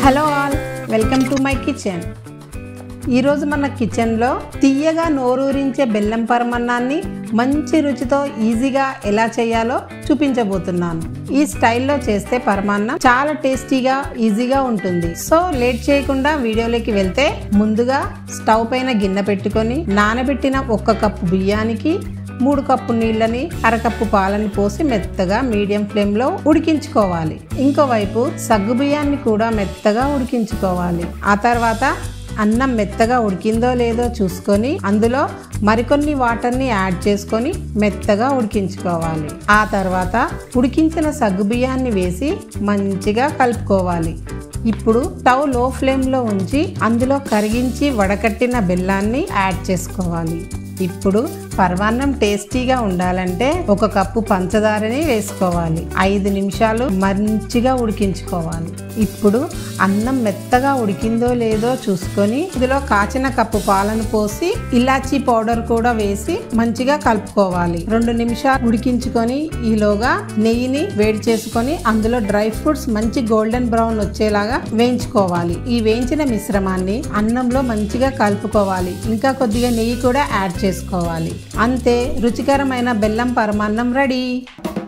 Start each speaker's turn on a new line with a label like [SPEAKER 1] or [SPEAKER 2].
[SPEAKER 1] hello all welcome to my kitchen ఈరోజు మన కిచెన్లో తీయగా నోరూరించే బెల్లం పరమన్నాన్ని మంచి రుచితో ఈజీగా ఎలా చేయాలో చూపించబోతున్నాను ఈ స్టైల్లో చేస్తే పరమాన్నం చాలా టేస్టీగా ఈజీగా ఉంటుంది సో లేట్ చేయకుండా వీడియోలోకి వెళ్తే ముందుగా స్టవ్ పైన గిన్నె పెట్టుకొని నానబెట్టిన ఒక్క కప్పు బియ్యానికి మూడు కప్పు నీళ్ళని అరకప్పు పాలని పోసి మెత్తగా మీడియం ఫ్లేమ్లో ఉడికించుకోవాలి ఇంకోవైపు సగ్గు బియ్యాన్ని కూడా మెత్తగా ఉడికించుకోవాలి ఆ తర్వాత అన్నం మెత్తగా ఉడికిందో లేదో చూసుకొని అందులో మరికొన్ని వాటర్ని యాడ్ చేసుకొని మెత్తగా ఉడికించుకోవాలి ఆ తర్వాత ఉడికించిన సగ్గు బియ్యాన్ని వేసి మంచిగా కలుపుకోవాలి ఇప్పుడు స్టవ్ లో ఫ్లేమ్లో ఉంచి అందులో కరిగించి వడకట్టిన బెల్లాన్ని యాడ్ చేసుకోవాలి ఇప్పుడు పరమాన్నం టేస్టీగా ఉండాలంటే ఒక కప్పు పంచదారని వేసుకోవాలి ఐదు నిమిషాలు మంచిగా ఉడికించుకోవాలి ఇప్పుడు అన్నం మెత్తగా ఉడికిందో లేదో చూసుకొని ఇందులో కాచిన కప్పు పాలను పోసి ఇలాచీ పౌడర్ కూడా వేసి మంచిగా కలుపుకోవాలి రెండు నిమిషాలు ఉడికించుకొని ఈలోగా నెయ్యిని వేడి చేసుకొని అందులో డ్రై ఫ్రూట్స్ మంచి గోల్డెన్ బ్రౌన్ వచ్చేలాగా వేయించుకోవాలి ఈ వేయించిన మిశ్రమాన్ని అన్నంలో మంచిగా కలుపుకోవాలి ఇంకా కొద్దిగా నెయ్యి కూడా యాడ్ చేసుకోవాలి అంతే రుచికరమైన బెల్లం పరమాన్నం రెడీ